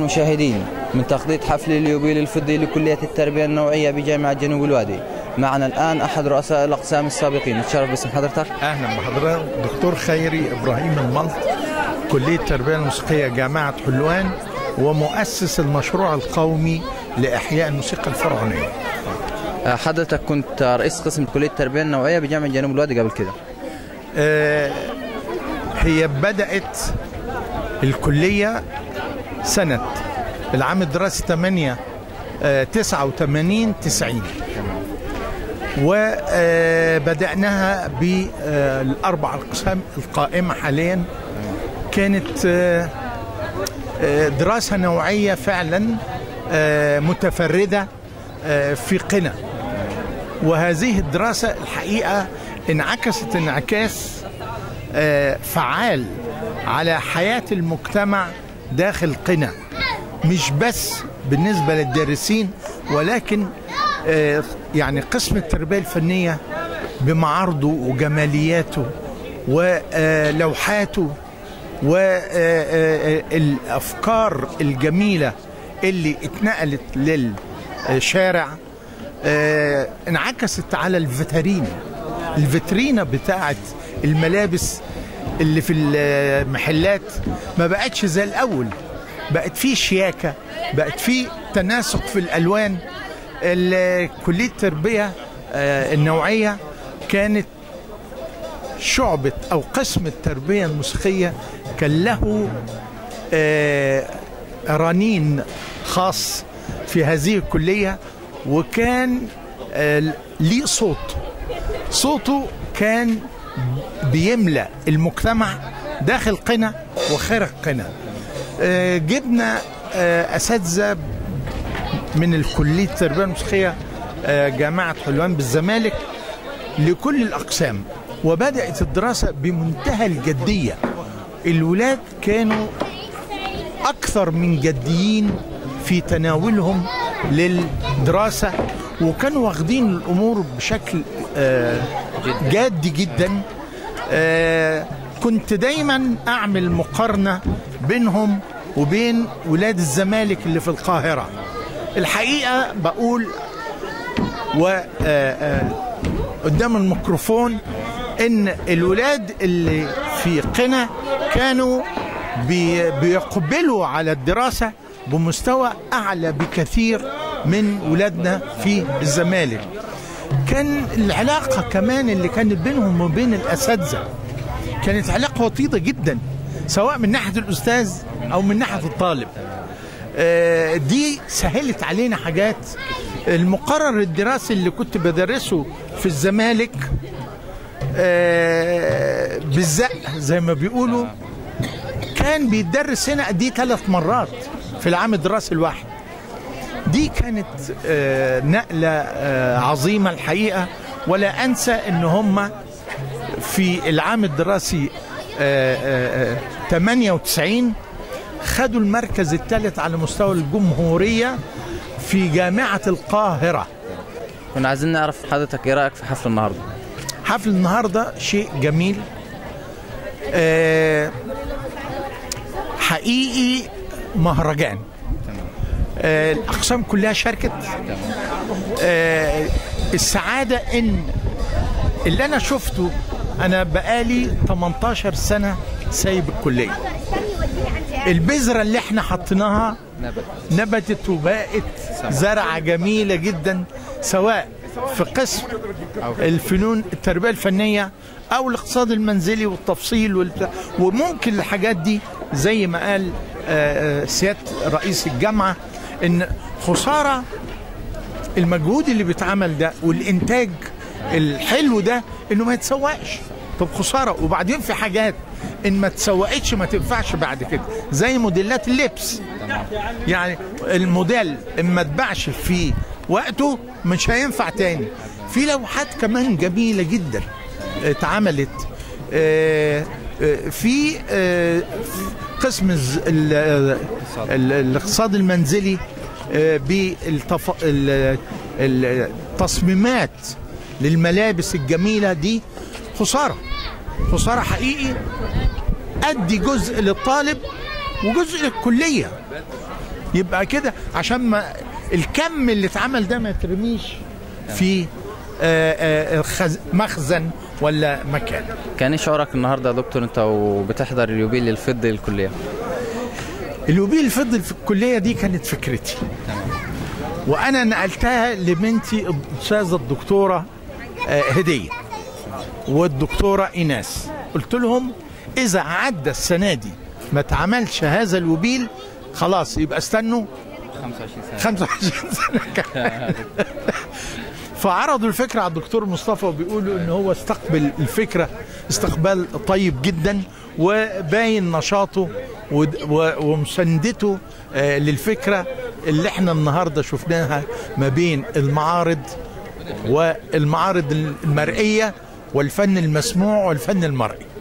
المشاهدين من تخطيط حفل اليوبيل الفضي لكلية التربية النوعية بجامعة جنوب الوادي معنا الآن أحد رؤساء الأقسام السابقين نتشرف باسم حضرتك اهلا بحضرتك دكتور خيري ابراهيم الملط كليه التربيه الموسيقيه جامعه حلوان ومؤسس المشروع القومي لاحياء الموسيقى الفرعونيه آه، حضرتك كنت رئيس قسم كلية التربية النوعية بجامعة جنوب الوادي قبل كده آه، هي بدات الكليه سنه العام الدراسي 8 آه، 89 90 وبدأناها بالأربع أقسام القائمة حاليا كانت آه، آه، دراسة نوعية فعلا آه، متفردة آه، في قنا وهذه الدراسة الحقيقة انعكست انعكاس آه، فعال على حياة المجتمع داخل قنا مش بس بالنسبة للدارسين ولكن آه، يعني قسم التربية الفنية بمعارضه وجمالياته ولوحاته والأفكار الجميلة اللي اتنقلت للشارع آه، انعكست على الفترين الفترينة بتاعت الملابس اللي في المحلات ما بقتش زي الأول بقت في شياكة بقت في تناسق في الألوان ال- كلية التربية آه، النوعية كانت شعبة أو قسم التربية الموسيقية كان له آه، رنين خاص في هذه الكلية وكان آه، ليه صوت صوته كان بيملأ المجتمع داخل قنا وخارج قنا آه، جبنا آه، أساتذة من الكلية التربية الموسيقية آه، جامعة حلوان بالزمالك لكل الأقسام وبدأت الدراسة بمنتهى الجدية الولاد كانوا أكثر من جديين في تناولهم للدراسة وكانوا واخدين الأمور بشكل آه، جاد جدا آه، كنت دايما أعمل مقارنة بينهم وبين ولاد الزمالك اللي في القاهرة الحقيقة بقول و آه، آه، قدام الميكروفون ان الولاد اللي في قنا كانوا بي- بيقبلوا على الدراسة بمستوى أعلى بكثير من ولادنا في الزمالك كان العلاقة كمان اللي كانت بينهم وبين الأساتذة كانت علاقة وطيدة جدا سواء من ناحية الأستاذ أو من ناحية الطالب آه، دي سهلت علينا حاجات المقرر الدراسي اللي كنت بدرسه في الزمالك آه، بالزق زي ما بيقولوا كان بيتدرس هنا دي ثلاث مرات في العام الدراسي الواحد دي كانت آه، نقلة آه، عظيمة الحقيقة ولا أنسى إن هم في العام الدراسي آه، آه، آه، 98 خدوا المركز الثالث على مستوى الجمهورية في جامعة القاهرة كنا عايزين نعرف حضرتك إيه رأيك في حفل النهاردة حفل النهارده شيء جميل آه، حقيقي مهرجان آه، الاقسام كلها شاركت آه، السعاده ان اللي انا شفته انا بقالي 18 سنه سايب الكليه البذره اللي احنا حطيناها نبتت وبقت زرعه جميله جدا سواء في قسم الفنون التربيه الفنيه او الاقتصاد المنزلي والتفصيل والبتاع وممكن الحاجات دي زي ما قال آه، آه، سياده رئيس الجامعه ان خساره المجهود اللي بيتعمل ده والانتاج الحلو ده انه ما يتسوقش طب خساره وبعدين في حاجات ان ما تسوقتش ما تنفعش بعد كده زي موديلات اللبس يعني الموديل ان ما اتباعش في وقته مش هينفع تاني في لوحات كمان جميله جدا اتعملت آه، آه، في آه، قسم الز- ال- ال- الاقتصاد المنزلي بالتصميمات للملابس الجميله دي خساره خساره حقيقي ادي جزء للطالب وجزء للكليه يبقى كده عشان ما الكم اللي اتعمل ده ما يترميش في آه، آه، خز- مخزن ولا مكان كان إيه شعورك النهارده يا دكتور انت وبتحضر اليوبيل الفضي للكليه اليوبيل الفضل في الكليه دي كانت فكرتي وانا نقلتها لبنتي الاستاذه الدكتوره آه، هديه والدكتوره ايناس قلت لهم اذا عدى السنه دي ما اتعملش هذا اليوبيل خلاص يبقى استنوا 25 25 سنه كمان فعرضوا الفكره على الدكتور مصطفى وبيقولوا ان هو استقبل الفكره استقبال طيب جدا وباين نشاطه ود- و- ومساندته آه، للفكره اللي احنا النهارده شفناها ما بين المعارض والمعارض المرئيه والفن المسموع والفن المرئي